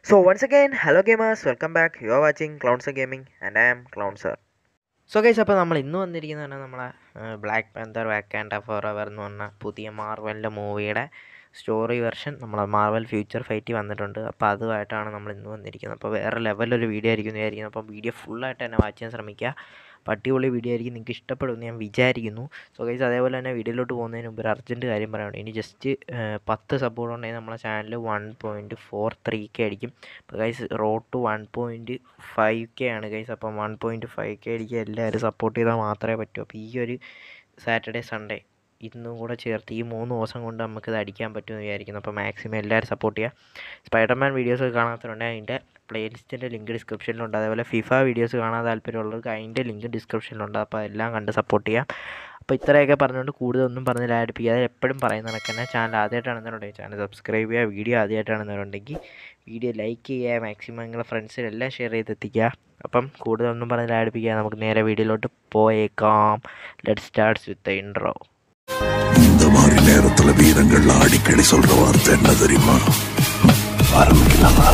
So once again, hello gamers, welcome back. You are watching Clownser Gaming and I am Clownser. So guys അപ്പോൾ നമ്മൾ ഇന്ന് വന്നിരിക്കുന്നതാണ് നമ്മളെ black panther Wakanda forever എവർ എന്ന് പറഞ്ഞ പുതിയ മാർവലിൻ്റെ മൂവിയുടെ സ്റ്റോറി വെർഷൻ നമ്മളെ മാർവൽ ഫ്യൂച്ചർ ഫൈറ്റ് വന്നിട്ടുണ്ട് അപ്പോൾ അതുമായിട്ടാണ് നമ്മൾ ഇന്ന് വന്നിരിക്കുന്നത് അപ്പോൾ വേറെ ലെവലൊരു വീഡിയോ ആയിരിക്കും എന്ന് വിചാരിക്കുന്നത് അപ്പോൾ വീഡിയോ ഫുള്ളായിട്ട് തന്നെ വാച്ച് ചെയ്യാൻ ശ്രമിക്കുക അപ്പോൾ അടിപൊളി വീഡിയോ ആയിരിക്കും നിങ്ങൾക്ക് ഇഷ്ടപ്പെടുമെന്ന് ഞാൻ വിചാരിക്കുന്നു സോ ഗൈസ് അതേപോലെ തന്നെ വീഡിയോയിലോട്ട് പോകുന്നതിന് മുമ്പ് ഒരു അർജൻറ്റ് കാര്യം പറയാനുണ്ട് ഇനി ജസ്റ്റ് പത്ത് സപ്പോർട്ട് ഉണ്ടെങ്കിൽ നമ്മളെ channel one point four three K ആയിരിക്കും അപ്പോൾ guys road to one point five K ആണ് ഗൈസ് അപ്പം വൺ പോയിൻറ്റ് ഫൈവ് കെ അടിക്കുക എല്ലാവരും സപ്പോർട്ട് ചെയ്താൽ മാത്രമേ പറ്റൂ അപ്പോൾ ഈ ഒരു സാറ്റർഡേ സൺഡേ ഇന്നും കൂടെ ചേർത്ത് ഈ മൂന്ന് ദിവസം കൊണ്ട് നമുക്കിത് അടിക്കാൻ പറ്റുമെന്ന് വിചാരിക്കുന്നു അപ്പോൾ മാക്സിമം എല്ലാവരും സപ്പോർട്ട് ചെയ്യുക സ്പൈഡർമാൻ വീഡിയോസ് കാണാത്തവരുണ്ടെങ്കിൽ അതിൻ്റെ പ്ലേലിസ്റ്റിൻ്റെ ലിങ്ക് ഡിസ്ക്രിപ്ഷനിലുണ്ട് അതേപോലെ ഫിഫ വീഡിയോസ് കാണാൻ താല്പര്യമുള്ളവർക്ക് അതിൻ്റെ ലിങ്ക് ഡിസ്ക്രിപ്ഷനിലുണ്ട് അപ്പോൾ എല്ലാം കണ്ട് സപ്പോർട്ട് ചെയ്യാം അപ്പോൾ ഇത്രയൊക്കെ പറഞ്ഞുകൊണ്ട് കൂടുതലൊന്നും പറഞ്ഞ് ലാഡിപ്പിക്കാതെ എപ്പോഴും പറയുന്ന കണക്ക് തന്നെ ചാനൽ ആദ്യമായിട്ടാണെന്നുണ്ടെങ്കിൽ ചാനൽ സബ്സ്ക്രൈബ് ചെയ്യുക വീഡിയോ ആദ്യമായിട്ടാണെന്നുണ്ടെങ്കിൽ വീഡിയോ ലൈക്ക് ചെയ്യുക മാക്സിമം നിങ്ങളുടെ ഫ്രണ്ട്സിനെല്ലാം ഷെയർ ചെയ്തെത്തിക്കുക അപ്പം കൂടുതലൊന്നും പറഞ്ഞ് ലാഡിപ്പിക്കുക നമുക്ക് നേരെ വീഡിയോയിലോട്ട് പോയേക്കാം ലെറ്റ് സ്റ്റാർട്ട്സ് വിത്ത് ഇൻട്രോ இந்த மாதிரி நேரத்துல வீரங்கள் அடிக்கடி சொல்ற வார்த்தை என்ன தெரியுமா ஆரம்பிக்கலாமா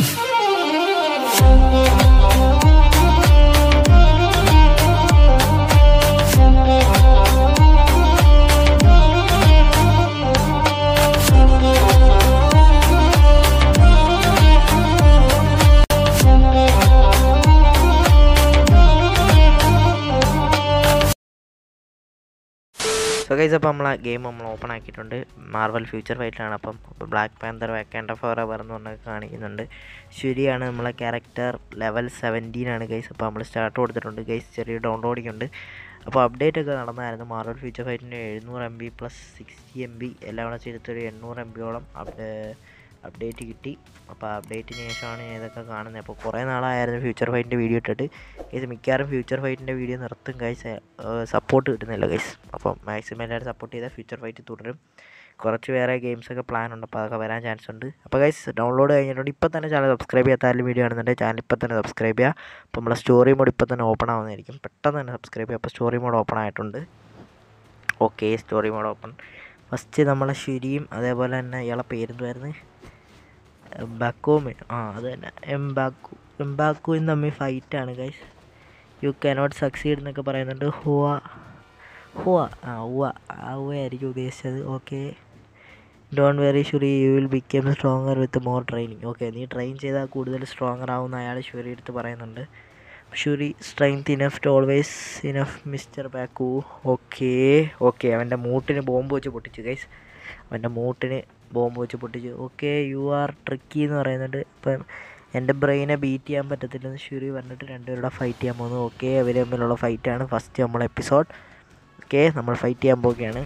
സോ ഗൈസ് അപ്പോൾ നമ്മൾ ഗെയിം നമ്മൾ ഓപ്പൺ ആക്കിയിട്ടുണ്ട് മാർവൽ ഫ്യൂച്ചർ ഫൈറ്റിലാണ് അപ്പം ബ്ലാക്ക് പാന്തർ വേക്കേണ്ട ഫോർ എവർ എന്ന് പറഞ്ഞ് കാണിക്കുന്നുണ്ട് ശരിയാണ് നമ്മളെ ക്യാരക്ടർ ലെവൽ സെവൻറ്റീൻ ആണ് ഗൈസ് അപ്പോൾ നമ്മൾ സ്റ്റാർട്ട് കൊടുത്തിട്ടുണ്ട് ഗൈസ് ചെറിയ ഡൗൺലോഡിംഗ് ഉണ്ട് അപ്പോൾ അപ്ഡേറ്റ് ഒക്കെ നടന്നായിരുന്നു മാർവൽ ഫ്യൂച്ചർ ഫൈറ്റിൻ്റെ എഴുന്നൂറ് M B plus sixty M B എല്ലാം കൂടെ ചേർത്തൊരു എണ്ണൂറ് എം ബിയോളം അപ്ഡേറ്റ് കിട്ടി അപ്പോൾ അപ്ഡേറ്റിന് ശേഷമാണ് ഞാൻ ഇതൊക്കെ കാണുന്നത് അപ്പോൾ കുറേ നാളായിരുന്നു ഫ്യൂച്ചർ ഫൈറ്റിൻ്റെ വീഡിയോ ഇട്ടിട്ട് ഗൈസ് മിക്കവാറും ഫ്യൂച്ചർ ഫൈറ്റിൻ്റെ വീഡിയോ നിർത്തും ഗൈസ് സപ്പോർട്ട് കിട്ടുന്നില്ല ഗൈസ് അപ്പോൾ മാക്സിമം എല്ലാവരും സപ്പോർട്ട് ചെയ്താൽ ഫ്യൂച്ചർ ഫൈറ്റ് തുടരും കുറച്ച് വേറെ ഗെയിംസൊക്കെ പ്ലാൻ ഉണ്ട് അപ്പോൾ അതൊക്കെ വരാൻ ചാൻസ് ഉണ്ട് അപ്പോൾ ഗൈസ് ഡൗൺലോഡ് കഴിഞ്ഞിട്ടുണ്ട് ഇപ്പോൾ തന്നെ ചാനൽ സബ്സ്ക്രൈബ് ചെയ്യാത്ത വീഡിയോ ആണെന്നുണ്ടെങ്കിൽ ചാനൽ ഇപ്പോൾ തന്നെ സബ്സ്ക്രൈബ് ചെയ്യുക അപ്പോൾ നമ്മളെ സ്റ്റോറി മോഡ് ഇപ്പോൾ തന്നെ ഓപ്പൺ ആവുന്നതായിരിക്കും പെട്ടെന്ന് തന്നെ സബ്സ്ക്രൈബ് ചെയ്യുക അപ്പോൾ സ്റ്റോറി മോഡ് ഓപ്പൺ ആയിട്ടുണ്ട് okay story mode open first നമ്മളെ ശരിയും അതേപോലെ തന്നെ ഇയാളെ പേരെന്തുമായിരുന്നു ബക്കോമി ആ അത് തന്നെ എംബാക്കു എംബാക്കുവും തമ്മിൽ ഫൈറ്റാണ് ഗൈസ് യു കനോട്ട് സക്സീഡ് എന്നൊക്കെ പറയുന്നുണ്ട് ഹുവ ഹുവ ആ ഹുവ ആ ഹുവ ആയിരിക്കും ഉദ്ദേശിച്ചത് okay don't worry Shuri you will become stronger with more training okay നീ ട്രെയിൻ ചെയ്താൽ കൂടുതൽ സ്ട്രോങ്ങർ ആവുന്ന അയാൾ ഷുറി എടുത്ത് പറയുന്നുണ്ട് Shuri strength enough to always enough mister Baku okay okay അവൻ്റെ മൂട്ടിന് ബോംബ് വെച്ച് പൊട്ടിച്ചു ഗൈസ് അവൻ്റെ മൂട്ടിന് ബോംബ് വെച്ച് പൊട്ടിച്ചു ഓക്കെ യു ആർ ട്രിക്കി എന്ന് പറയുന്നുണ്ട് ഇപ്പം എൻ്റെ ബ്രെയിനെ ബീറ്റ് ചെയ്യാൻ പറ്റത്തില്ലെന്ന് ഷുറി പറഞ്ഞിട്ട് രണ്ടുപേരുടെ ഫൈറ്റ് ചെയ്യാൻ പോകുന്നു ഓക്കെ അവർ തമ്മിലുള്ള ഫൈറ്റാണ് ഫസ്റ്റ് നമ്മൾ എപ്പിസോഡ് ഓക്കെ നമ്മൾ ഫൈറ്റ് ചെയ്യാൻ പോവുകയാണ്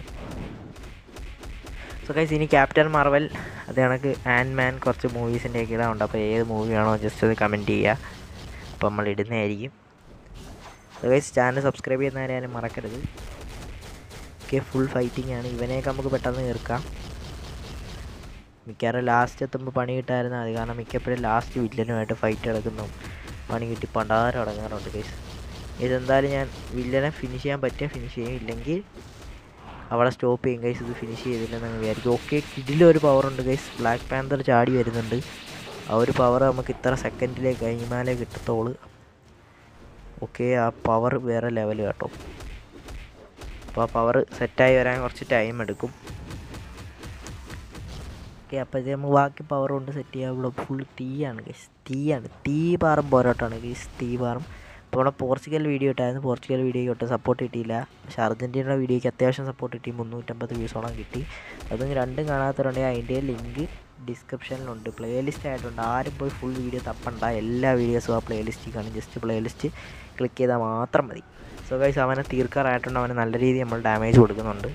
സോ കൈസ് ഇനി ക്യാപ്റ്റൻ മാർവൽ അത് കണക്ക് ആൻഡ് മാൻ കുറച്ച് മൂവീസിൻ്റെ ഒക്കെ ഇടാറുണ്ട് അപ്പോൾ ഏത് മൂവിയാണോ ജസ്റ്റ് അത് കമൻറ്റ് ചെയ്യുക അപ്പോൾ നമ്മൾ ഇടുന്നതായിരിക്കും സോ കൈസ് ചാനൽ സബ്സ്ക്രൈബ് ചെയ്യുന്നവരാരും മറക്കരുത് ഓക്കെ ഫുൾ ഫൈറ്റിംഗ് ആണ് ഇവനെയൊക്കെ നമുക്ക് പെട്ടെന്ന് തീർക്കാം മിക്കവാറും ലാസ്റ്റ് എത്തുമ്പോൾ പണി കിട്ടായിരുന്നു അത് കാരണം മിക്കപ്പോഴും ലാസ്റ്റ് വില്ലനുമായിട്ട് ഫൈറ്റ് നടക്കുന്നു പണി കിട്ടി പണ്ടാരം അടങ്ങാറുണ്ട് കേസ് ഇതെന്തായാലും ഞാൻ വില്ലനെ ഫിനിഷ് ചെയ്യാൻ പറ്റിയ ഫിനിഷ് ചെയ്യും ഇല്ലെങ്കിൽ അവിടെ സ്റ്റോപ്പ് ചെയ്യും ഗൈസ് ഇത് ഫിനിഷ് ചെയ്തില്ലെന്ന് വിചാരിക്കും ഓക്കെ കിഡിലൊരു പവറുണ്ട് ഗൈസ് ബ്ലാക്ക് പാന്തർ ചാടി വരുന്നുണ്ട് ആ ഒരു പവർ നമുക്ക് ഇത്ര സെക്കൻഡിലേക്ക് കഴിഞ്ഞാലേ കിട്ടത്തുള്ളൂ ഓക്കെ ആ പവർ വേറെ ലെവൽ കേട്ടോ അപ്പോൾ ആ പവർ സെറ്റായി വരാൻ കുറച്ച് ടൈം എടുക്കും ഓക്കെ അപ്പോഴത്തേ നമുക്ക് ബാക്കി പവർ കൊണ്ട് സെറ്റ് ചെയ്യാം ഇവിടെ ഫുൾ തീയാണ് ഗൈസ് തീയാണ് തീ പാറും പോരാട്ടമാണ് ഗൈസ് തീ പാറും അപ്പോൾ നമ്മുടെ പോർച്ചുഗൽ വീഡിയോ ഇട്ടായിരുന്നു പോർച്ചുഗൽ വീഡിയോയ്ക്ക് ഒട്ടും സപ്പോർട്ട് കിട്ടിയില്ല പക്ഷേ അർജൻറ്റീനയുടെ വീഡിയോയ്ക്ക് അത്യാവശ്യം സപ്പോർട്ട് കിട്ടി മുന്നൂറ്റമ്പത് വ്യൂസോളം കിട്ടി അതും രണ്ടും കാണാത്തവരുണ്ടെങ്കിൽ അതിൻ്റെ ലിങ്ക് ഡിസ്ക്രിപ്ഷനിലുണ്ട് പ്ലേലിസ്റ്റ് ആയിട്ടുണ്ട് ആരും പോയി ഫുൾ വീഡിയോ തപ്പണ്ട എല്ലാ വീഡിയോസും ആ പ്ലേലിസ്റ്റിൽ കാണും ജസ്റ്റ് പ്ലേലിസ്റ്റ് ക്ലിക്ക് ചെയ്താൽ മാത്രം മതി സോ ഗൈസ് അവനെ തീർക്കാറായിട്ടുണ്ട് അവന് നല്ല രീതിയിൽ നമ്മൾ ഡാമേജ് കൊടുക്കുന്നുണ്ട്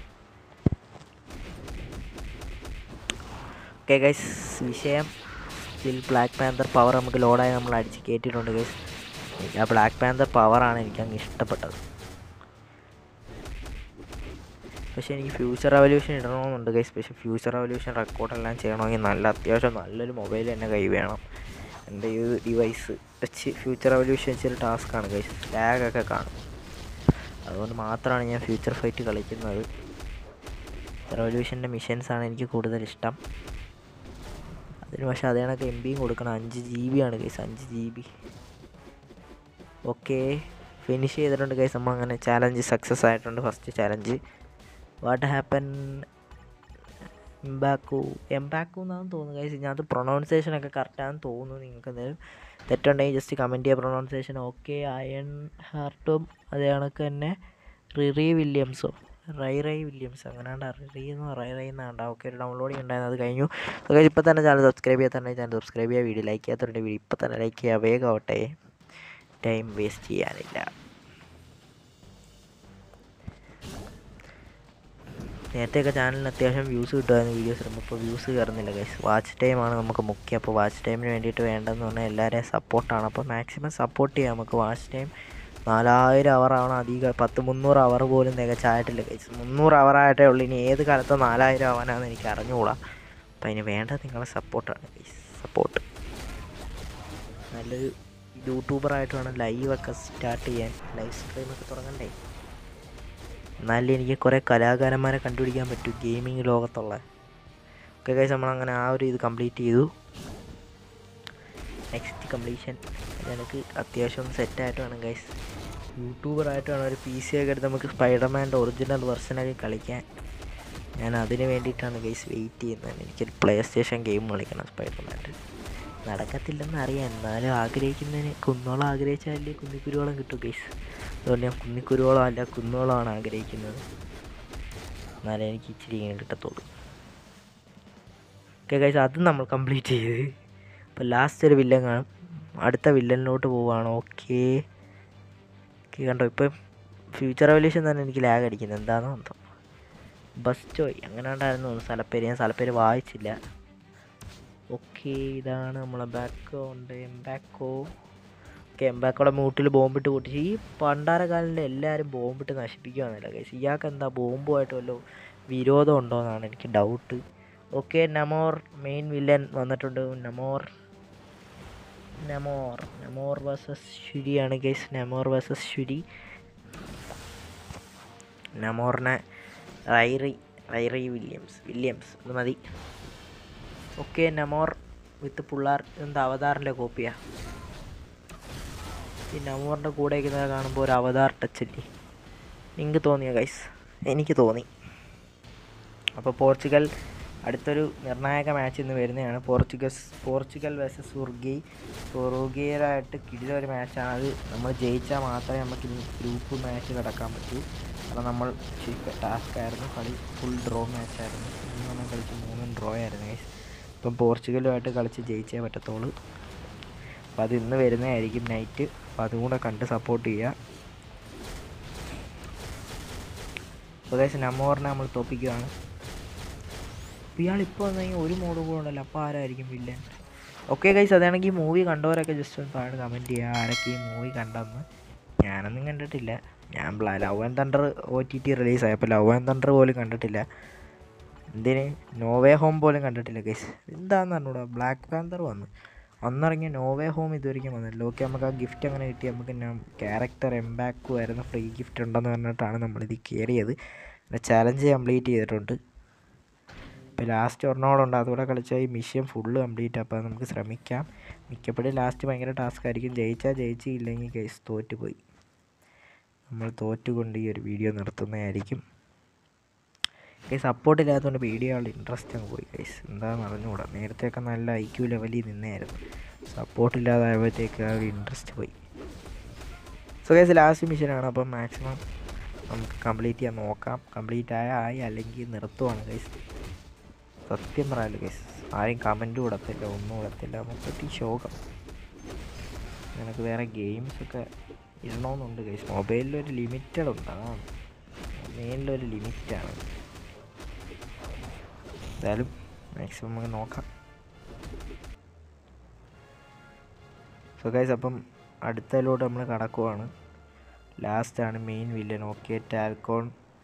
ഓക്കെ ഗൈസ് വിഷയം സ്റ്റിൽ ബ്ലാക്ക് പാന്തർ പവർ നമുക്ക് ലോഡായി നമ്മൾ അടിച്ച് കയറ്റിയിട്ടുണ്ട് ഗൈസ് ആ ബ്ലാക്ക് പാന്തർ പവറാണ് എനിക്ക് അങ്ങ് ഇഷ്ടപ്പെട്ടത് പക്ഷേ എനിക്ക് ഫ്യൂച്ചർ റവല്യൂഷൻ ഇടണമെന്നുണ്ട് ഗൈസ് പക്ഷേ ഫ്യൂച്ചർ റവല്യൂഷൻ റെക്കോർഡെല്ലാം ചെയ്യണമെങ്കിൽ നല്ല അത്യാവശ്യം നല്ലൊരു മൊബൈൽ തന്നെ കൈ വേണം എൻ്റെ ഈ ഡിവൈസ് വെച്ച് ഫ്യൂച്ചർ റവല്യൂഷൻ വെച്ചൊരു ടാസ്ക്കാണ് ഗൈസ് ലാഗൊക്കെ കാണും അതുകൊണ്ട് മാത്രമാണ് ഞാൻ ഫ്യൂച്ചർ ഫൈറ്റ് കളിക്കുന്നത് റവല്യൂഷൻ്റെ മിഷൻസാണ് എനിക്ക് കൂടുതൽ ഇഷ്ടം അതിന് പക്ഷേ അതേ കണക്ക് എം ബിയും കൊടുക്കണം അഞ്ച് ജി ബി ആണ് കേസ് അഞ്ച് ജി ബി ഓക്കെ ഫിനിഷ് ചെയ്തിട്ടുണ്ട് കേസ് നമ്മൾ അങ്ങനെ ചാലഞ്ച് സക്സസ് ആയിട്ടുണ്ട് first challenge what happen Mbaku Mbaku എന്നാണെന്ന് തോന്നുന്നു കൈസ് ഇതിനകത്ത് പ്രൊണൗൺസിയേഷൻ ഒക്കെ കറക്റ്റാണെന്ന് തോന്നുന്നു നിങ്ങൾക്ക് എന്തെങ്കിലും തെറ്റുണ്ടെങ്കിൽ ജസ്റ്റ് കമൻറ്റ് ചെയ്യുക പ്രൊണൗൺസിയേഷൻ ഓക്കെ അയൺ ഹാർട്ടും അതേ കണക്ക് തന്നെ റിറി വില്യംസോ റൈ റൈ വില്യംസ് അങ്ങനെയാണ്ട് റിറി എന്നോ റൈ റൈ എന്നാണ്ട് ഓക്കെ ഒരു ഡൗൺലോഡിങ് ഉണ്ടായിരുന്നു അത് കഴിഞ്ഞു അത് ഇപ്പോൾ തന്നെ ചാനൽ സബ്സ്ക്രൈബ് ചെയ്യാത്തുണ്ടെങ്കിൽ ചാനൽ സബ്സ്ക്രൈബ് ചെയ്യുക വീഡിയോ ലൈക്ക് ചെയ്യാത്തുണ്ടെങ്കിൽ വീഡിയോ ഇപ്പോൾ തന്നെ ലൈക്ക് ചെയ്യുക വേഗം ആവട്ടെ ടൈം വേസ്റ്റ് ചെയ്യാനില്ല നേരത്തെയൊക്കെ ചാനലിന് അത്യാവശ്യം വ്യൂസ് കിട്ടുമായിരുന്നു വീഡിയോസ് ഇടുമ്പോൾ ഇപ്പോൾ വ്യൂസ് കയറുന്നില്ല ഗൈസ് വാച്ച് ടൈമാണ് നമുക്ക് മുഖ്യം അപ്പോൾ വാച്ച് ടൈമിന് വേണ്ടിയിട്ട് വേണ്ടതെന്ന് പറഞ്ഞാൽ എല്ലാവരെയും സപ്പോർട്ടാണ് അപ്പോൾ മാക്സിമം സപ്പോർട്ട് ചെയ്യാം നമുക്ക് വാച്ച് ടൈം നാലായിരം അവർ ആവണം അധികം പത്ത് മുന്നൂറ് അവർ പോലും തികച്ചായിട്ടില്ല ഗൈസ് മുന്നൂറ് അവർ ആയിട്ടേ ഉള്ളൂ ഇനി ഏത് കാലത്ത് നാലായിരം ആവാനാണെന്ന് എനിക്ക് അറിഞ്ഞുകൂടാ അപ്പോൾ അതിന് വേണ്ടത് നിങ്ങളുടെ സപ്പോർട്ടാണ് ഗൈസ് സപ്പോർട്ട് നല്ലൊരു യൂട്യൂബറായിട്ട് വേണം ലൈവൊക്കെ സ്റ്റാർട്ട് ചെയ്യാൻ ലൈവ് സ്ട്രീമൊക്കെ തുടങ്ങണ്ടേ എന്നാലേ എനിക്ക് കുറേ കലാകാരന്മാരെ കണ്ടുപിടിക്കാൻ പറ്റൂ ഗെയിമിങ് ലോകത്തുള്ള ഓക്കെ ഗൈസ് നമ്മളങ്ങനെ ആ ഒരു ഇത് കംപ്ലീറ്റ് ചെയ്തു നെക്സ്റ്റ് കംപ്ലീഷൻ എനിക്ക് അത്യാവശ്യം സെറ്റായിട്ട് വേണം ഗൈസ് യൂട്യൂബറായിട്ട് വേണം ഒരു പി സി ഒക്കെ എടുത്ത് നമുക്ക് സ്പൈഡർമാൻ്റെ ഒറിജിനൽ വെർഷനൊക്കെ കളിക്കാൻ ഞാൻ അതിന് വേണ്ടിയിട്ടാണ് ഗൈസ് വെയിറ്റ് ചെയ്യുന്നത് എനിക്കൊരു പ്ലേ സ്റ്റേഷൻ ഗെയിം കളിക്കണം സ്പൈഡർമാൻ്റെ നടക്കത്തില്ലെന്ന് അറിയാം എന്നാലും ആഗ്രഹിക്കുന്നതിന് കുന്നോളം ആഗ്രഹിച്ചാലേ കുന്നിക്കുരുവോളം കിട്ടും ഗൈസ് അതുകൊണ്ട് ഞാൻ കുന്നിക്കുരുവോളം അല്ല കുന്നോളമാണ് ആഗ്രഹിക്കുന്നത് എന്നാലേ എനിക്ക് ഇച്ചിരി ഇങ്ങനെ കിട്ടത്തുള്ളൂ ഓക്കെ ഗൈസ് അത് നമ്മൾ കംപ്ലീറ്റ് ചെയ്ത് അപ്പോൾ ലാസ്റ്റ് ഒരു വില്ലൻ കാണും അടുത്ത വില്ലനിലോട്ട് പോവുകയാണ് ഓക്കെ ഓക്കെ കണ്ടോ ഇപ്പം ഫ്യൂച്ചർ റെവല്യൂഷൻ തന്നെ എനിക്ക് ലാഗ് അടിക്കുന്നത് എന്താണെന്ന് എന്തോ ബസ്റ്റോയ് അങ്ങനെ ഉണ്ടായിരുന്നു സ്ഥലപ്പേര് ഞാൻ സ്ഥലപ്പേര് വായിച്ചില്ല ഓക്കെ ഇതാണ് നമ്മളെ ബാക്കോ ഉണ്ട് എംബാക്കോ ഓക്കെ എംബാക്കോടെ മൂട്ടിൽ ബോംബിട്ട് പൊട്ടിച്ച് ഈ പണ്ടാര കാലിൽ എല്ലാവരും ബോംബിട്ട് നശിപ്പിക്കുകയാണല്ലോ കൈസ് ഇയാൾക്ക് എന്താ ബോംബുമായിട്ട് വല്ലോ വിരോധം ഉണ്ടോ എന്നാണ് എനിക്ക് doubt okay Namor main villain വന്നിട്ടുണ്ട് നമോർ നമോർ നമോർ വേഴ്സസ് ശുരിയാണ് ഗൈസ് നമോർ വേഴ്സസ് ശുരി നമോറിനെ റൈറി റൈറി വില്യംസ് വില്യംസ് ഇത് മതി ഓക്കെ നമോർ വിത്ത് പിള്ളാർ എന്താ അവതാറിൻ്റെ കോപ്പിയാ ഈ നമോറിൻ്റെ കൂടെ ഇരിക്കുന്നത് കാണുമ്പോൾ ഒരു അവതാർ ടച്ച് അല്ലേ നിങ്ങൾക്ക് തോന്നിയ ഗൈസ് എനിക്ക് തോന്നി അപ്പോൾ പോർച്ചുഗൽ അടുത്തൊരു നിർണായക മാച്ച് ഇന്ന് വരുന്നതാണ് പോർച്ചുഗസ് പോർച്ചുഗൽ വേഴ്സസ് ഉറുഗി ഉറുഗിയരായിട്ട് കിടിലൊരു മാച്ചാണ് അത് നമ്മൾ ജയിച്ചാൽ മാത്രമേ നമുക്ക് ഇനി ഗ്രൂപ്പ് മാച്ച് കിടക്കാൻ പറ്റൂ കാരണം നമ്മൾ ടാസ്ക് ആയിരുന്നു കളി ഫുൾ ഡ്രോ മാച്ചായിരുന്നു മൂന്നെണ്ണം കളിച്ച് മൂന്നും ഡ്രോ ആയിരുന്നു guys. ഇപ്പം പോർച്ചുഗലുമായിട്ട് കളിച്ച് ജയിച്ചേ പറ്റത്തുള്ളൂ അപ്പോൾ അത് ഇന്ന് വരുന്നതായിരിക്കും നൈറ്റ് അപ്പോൾ അതും കൂടെ കണ്ട് സപ്പോർട്ട് ചെയ്യുക അപ്പോൾ ഗൈസ് നമ്മോറിനെ നമ്മൾ തോപ്പിക്കുകയാണ് അപ്പോൾ ഇയാൾ ഇപ്പോൾ വന്നെങ്കിൽ ഒരു മോഡ് കൂടെ ഉണ്ടല്ലോ അപ്പോൾ ആരായിരിക്കും വില്ലൻ ഓക്കെ ഗൈസ് അതാണെങ്കിൽ ഈ മൂവി കണ്ടവരൊക്കെ ജസ്റ്റ് ഒന്ന് താഴെ കമൻറ്റ് ചെയ്യുക ആരൊക്കെ ഈ മൂവി കണ്ടെന്ന് ഞാനൊന്നും കണ്ടിട്ടില്ല ഞാൻ ബ്ലാ love and thunder O T T റിലീസായി അപ്പോൾ ലവ് ആൻഡ് തണ്ടർ പോലും കണ്ടിട്ടില്ല എന്തിന് നോവേ ഹോം പോലും കണ്ടിട്ടില്ല ഗൈസ് എന്താണെന്ന് അറിഞ്ഞൂടാ ബ്ലാക്ക് പാന്തർ വന്നു അന്നിറങ്ങിയ നോവേ ഹോം ഇതുവരെയ്ക്കും വന്നില്ല ഓക്കെ നമുക്ക് ആ ഗിഫ്റ്റ് അങ്ങനെ കിട്ടി നമുക്ക് ക്യാരക്ടർ എംബാക്കു ആയിരുന്നു ഫ്രീ ഗിഫ്റ്റ് ഉണ്ടെന്ന് പറഞ്ഞിട്ടാണ് നമ്മളിത് കയറിയത് പിന്നെ ചലഞ്ച് കംപ്ലീറ്റ് ചെയ്തിട്ടുണ്ട് ഇപ്പോൾ ലാസ്റ്റ് ഒരെണ്ണോടുണ്ട് അതുകൂടെ കളിച്ചാൽ ഈ മിഷൻ ഫുള്ള് കംപ്ലീറ്റ് അപ്പോൾ നമുക്ക് ശ്രമിക്കാം മിക്കപ്പോഴും ലാസ്റ്റ് ഭയങ്കര ടാസ്ക് ആയിരിക്കും ജയിച്ചാൽ ജയിച്ചില്ലെങ്കിൽ കേസ് തോറ്റുപോയി നമ്മൾ തോറ്റുകൊണ്ട് ഈ ഒരു വീഡിയോ നിർത്തുന്നതായിരിക്കും ഈ സപ്പോർട്ട് ഇല്ലാത്തതുകൊണ്ട് വീഡിയോ ആളുടെ ഇൻട്രസ്റ്റ് അങ്ങ് പോയി കൈസ് എന്താണെന്ന് അറിഞ്ഞുകൂടാ നേരത്തെയൊക്കെ നല്ല ഐ ക്യു ലെവലിൽ നിന്നായിരുന്നു സപ്പോർട്ട് ഇല്ലാതായപ്പോഴത്തേക്ക് ആ ഒരു ഇൻട്രസ്റ്റ് പോയി സോ ഗൈസ് ലാസ്റ്റ് മിഷനാണ് അപ്പം മാക്സിമം നമുക്ക് കംപ്ലീറ്റ് ചെയ്യാൻ നോക്കാം കംപ്ലീറ്റ് ആയ ആയി അല്ലെങ്കിൽ നിർത്തുവാണ് ഗൈസ് സത്യം പറയാലോ ഗൈസ് ആരും കമൻറ്റ് കൊടുത്തില്ല ഒന്നും കൊടുത്തില്ല മൊത്തത്തിൽ ശോകം നിനക്ക് വേറെ ഗെയിംസൊക്കെ ഇടണമെന്നുണ്ട് ഗൈസ് മൊബൈലിലൊരു ലിമിറ്റഡ് ഉണ്ട് അതാണ് മെയിനിലൊരു ലിമിറ്റാണ് എന്തായാലും മാക്സിമം നമുക്ക് നോക്കാം സോ ഗൈസ് അപ്പം അടുത്തതിലോട്ട് നമ്മൾ കടക്കുവാണ് ലാസ്റ്റാണ് മെയിൻ വില്ലൻ ഓക്കെ ടാൽക്കോൺ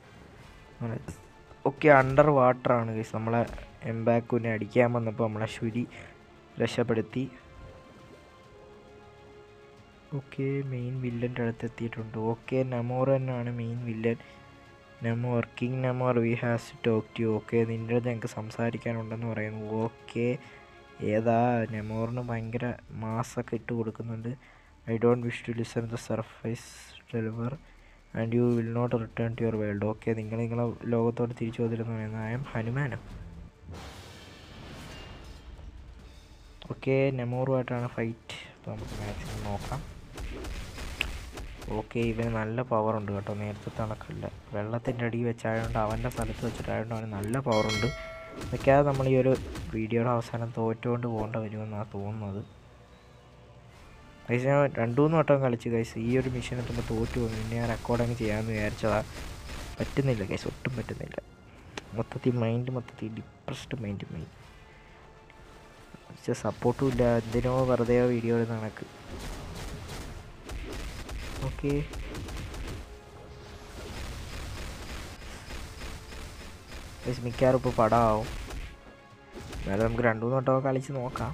ഒക്കെ അണ്ടർ വാട്ടറാണ് ഗൈസ് നമ്മളെ എംബാക്കുവിനെ അടിക്കാൻ വന്നപ്പോൾ നമ്മളെ ശുരി രക്ഷപ്പെടുത്തി ഓക്കെ മെയിൻ വില്ലൻ്റെ അടുത്ത് എത്തിയിട്ടുണ്ട് ഓക്കെ നമോർ തന്നെയാണ് main villain Namor king Namor we has to talk to okay നിൻ്റെ അടുത്ത് ഞങ്ങൾക്ക് സംസാരിക്കാനുണ്ടെന്ന് പറയുന്നു ഓക്കെ ഏതാ നെമോറിന് ഭയങ്കര മാസൊക്കെ ഇട്ട് കൊടുക്കുന്നുണ്ട് I don't wish to listen the surface deliver and you will not return to your world okay നിങ്ങൾ നിങ്ങളെ ലോകത്തോട് തിരിച്ചു വന്നിരുന്നു എന്ന് ഐ എം ഹനുമാനോ ഓക്കെ നെമോറുമായിട്ടാണ് ഫൈറ്റ് അപ്പോൾ നമുക്ക് മാക്സിമം നോക്കാം ഓക്കെ ഇവന് നല്ല പവർ ഉണ്ട് കേട്ടോ നേരത്തെ കണക്കില്ല വെള്ളത്തിൻ്റെ അടിയിൽ വെച്ചായതുകൊണ്ട് അവൻ്റെ സ്ഥലത്ത് വെച്ചിട്ടായതുകൊണ്ട് അവന് നല്ല പവറുണ്ട് ഇതൊക്കെയാണ് നമ്മൾ ഈ ഒരു വീഡിയോയുടെ അവസാനം തോറ്റുകൊണ്ട് പോകേണ്ട വരുമെന്നാണ് തോന്നുന്നത് ഗൈസ് ഞാൻ രണ്ടു മൂന്ന് വട്ടം കളിച്ചു ഗൈസ് ഈ ഒരു മിഷൻ എത്തുമ്പോൾ തോറ്റു പോകുന്നു പിന്നെ ഞാൻ റെക്കോർഡിങ് ചെയ്യാമെന്ന് വിചാരിച്ചതാ പറ്റുന്നില്ല ഗൈസ് ഒട്ടും പറ്റുന്നില്ല മൊത്തത്തിൽ മൈൻഡ് മൊത്തത്തിൽ ഡിപ്രസ്ഡ് മൈൻഡ് മൈൻഡ് പക്ഷെ സപ്പോർട്ടും ഇല്ല എന്തിനോ വെറുതെ വീഡിയോ ഇടുന്ന കണക്ക് ഓക്കെ മിക്കാറും ഇപ്പോൾ പടമാവും എന്നാലും നമുക്ക് രണ്ടു മൂന്ന് വട്ടമൊക്കെ കളിച്ച് നോക്കാം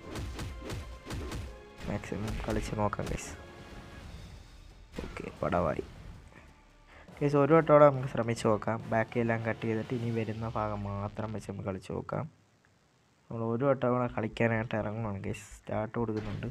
മാക്സിമം കളിച്ച് നോക്കാം ഗൈസ് ഓക്കെ പടമായി ഗൈസ് ഒരു വട്ടത്തോടെ നമുക്ക് ശ്രമിച്ച് നോക്കാം ബാക്കി എല്ലാം കട്ട് ചെയ്തിട്ട് ഇനി വരുന്ന ഭാഗം മാത്രം വെച്ച് നമുക്ക് കളിച്ച് നോക്കാം നമ്മൾ ഒരു വട്ടം കൂടെ കളിക്കാനായിട്ട് ഇറങ്ങുവാണ് ഗൈസ് സ്റ്റാർട്ട് കൊടുക്കുന്നുണ്ട്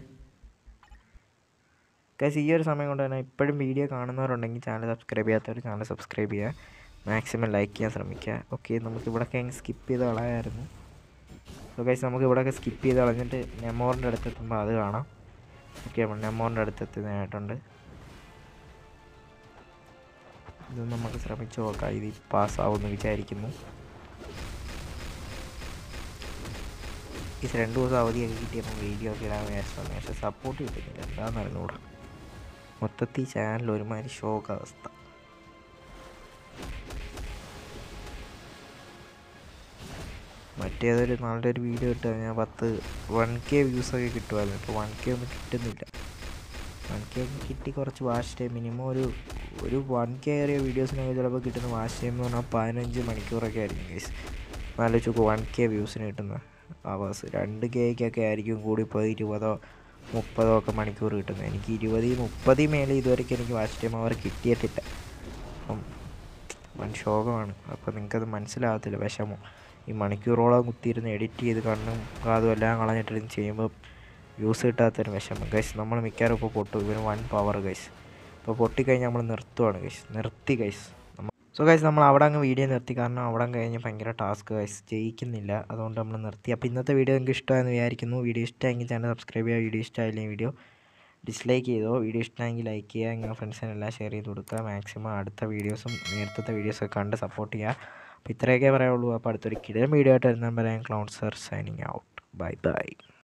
ഗൈസ് ഈ ഒരു സമയം കൊണ്ട് തന്നെ ഇപ്പോഴും വീഡിയോ കാണുന്നവരുണ്ടെങ്കിൽ ചാനൽ സബ്സ്ക്രൈബ് ചെയ്യാത്തവർ ചാനൽ സബ്സ്ക്രൈബ് ചെയ്യുക മാക്സിമം ലൈക്ക് ചെയ്യാൻ ശ്രമിക്കുക ഓക്കെ നമുക്ക് ഇവിടെയൊക്കെ അങ്ങ് സ്കിപ്പ് ചെയ്ത് കളയായിരുന്നു സോ ഗൈസ് നമുക്ക് ഇവിടെയൊക്കെ സ്കിപ്പ് ചെയ്ത് കളഞ്ഞിട്ട് നെമോറിൻ്റെ അടുത്ത് എത്തുമ്പോൾ അത് കാണാം ഓക്കെ നമ്മൾ നെമോറിൻ്റെ അടുത്ത് എത്തുന്നതായിട്ടുണ്ട് ഇത് നമുക്ക് ശ്രമിച്ച് നോക്കാം ഇത് പാസ്സാവുമെന്ന് വിചാരിക്കുന്നു ഈ രണ്ട് ദിവസം അവധിയൊക്കെ കിട്ടിയപ്പോൾ വീഡിയോ ഒക്കെ ഇടാൻ വിചാരിച്ചു പക്ഷേ സപ്പോർട്ട് കിട്ടുന്നില്ല എന്താണെന്ന് അറിഞ്ഞൂടാ മൊത്തത്തിൽ ചാനൽ ഒരുമാതിരി ഷോക്ക് അവസ്ഥ മറ്റേതൊരു നല്ലൊരു വീഡിയോ ഇട്ട് കഴിഞ്ഞാൽ പത്ത് വൺ കെ വ്യൂസൊക്കെ കിട്ടുമായിരുന്നു ഇപ്പോൾ വൺ കെ ഒന്നും കിട്ടുന്നില്ല വൺ കെ ഒക്കെ കിട്ടി കുറച്ച് വാച്ച് ടൈം മിനിമം ഒരു ഒരു വൺ കെ ഏറിയ വീഡിയോസിനൊക്കെ ചിലപ്പോൾ കിട്ടുന്ന വാച്ച് ടൈം എന്ന് പറഞ്ഞാൽ പതിനഞ്ച് മണിക്കൂറൊക്കെ ആയിരിക്കും ഗൈസ് ആലോചിച്ച് വൺ കെ വ്യൂസിന് കിട്ടുന്ന അവേഴ്സ് രണ്ട് കെക്കൊക്കെ ആയിരിക്കും കൂടിപ്പോയി ഇരുപതോ മുപ്പതോ ഒക്കെ മണിക്കൂർ കിട്ടുന്നത് എനിക്ക് ഇരുപത് മുപ്പത് മേലെ ഇതുവരെയ്ക്ക് എനിക്ക് വാച്ച് ടൈം അവർ കിട്ടിയിട്ടില്ല അപ്പം വൻ ശോകമാണ് അപ്പോൾ നിങ്ങൾക്കത് മനസ്സിലാകത്തില്ല വിഷമം ഈ മണിക്കൂറോളം കുത്തിയിരുന്ന് എഡിറ്റ് ചെയ്ത് കണ്ണും കാതും എല്ലാം കളഞ്ഞിട്ടിരുന്ന് ചെയ്യുമ്പോൾ വ്യൂസ് കിട്ടാത്തൊരു വിഷമം ഗൈസ് നമ്മൾ മിക്കവാറും ഇപ്പോൾ പൊട്ടും ഇവന് വൺ പവർ ഗൈസ് ഇപ്പോൾ പൊട്ടിക്കഴിഞ്ഞാൽ നമ്മൾ നിർത്തുവാണ് ഗൈസ് നിർത്തി ഗൈസ് സോ ഗൈസ് നമ്മൾ അവിടെ അങ്ങ് വീഡിയോ നിർത്തി കാരണം അവിടെ കഴിഞ്ഞ് ഭയങ്കര ടാസ്ക് ഗൈസ് ജയിക്കുന്നില്ല അതുകൊണ്ട് നമ്മൾ നിർത്തി അപ്പോൾ ഇന്നത്തെ വീഡിയോ നിങ്ങൾക്ക് ഇഷ്ടമായെന്ന് വിചാരിക്കുന്നു വീഡിയോ ഇഷ്ടമെങ്കിൽ ചാനൽ സബ്സ്ക്രൈബ് ചെയ്യുക വീഡിയോ ഇഷ്ടമായില്ലെങ്കിൽ വീഡിയോ ഡിസ്ലൈക്ക് ചെയ്തോ വീഡിയോ ഇഷ്ടമെങ്കിൽ ലൈക്ക് ചെയ്യുക നിങ്ങളുടെ ഫ്രണ്ട്സിനെല്ലാം ഷെയർ ചെയ്ത് കൊടുക്കുക മാക്സിമം അടുത്ത വീഡിയോസും നേരത്തെ വീഡിയോസൊക്കെ കണ്ട് സപ്പോർട്ട് ചെയ്യുക അപ്പോൾ ഇത്രയൊക്കെ പറയുള്ളൂ അപ്പോൾ അടുത്തൊരു കിടൻ വീഡിയോ ആയിട്ട് വരുന്ന പറയാൻ clown sir signing out bye by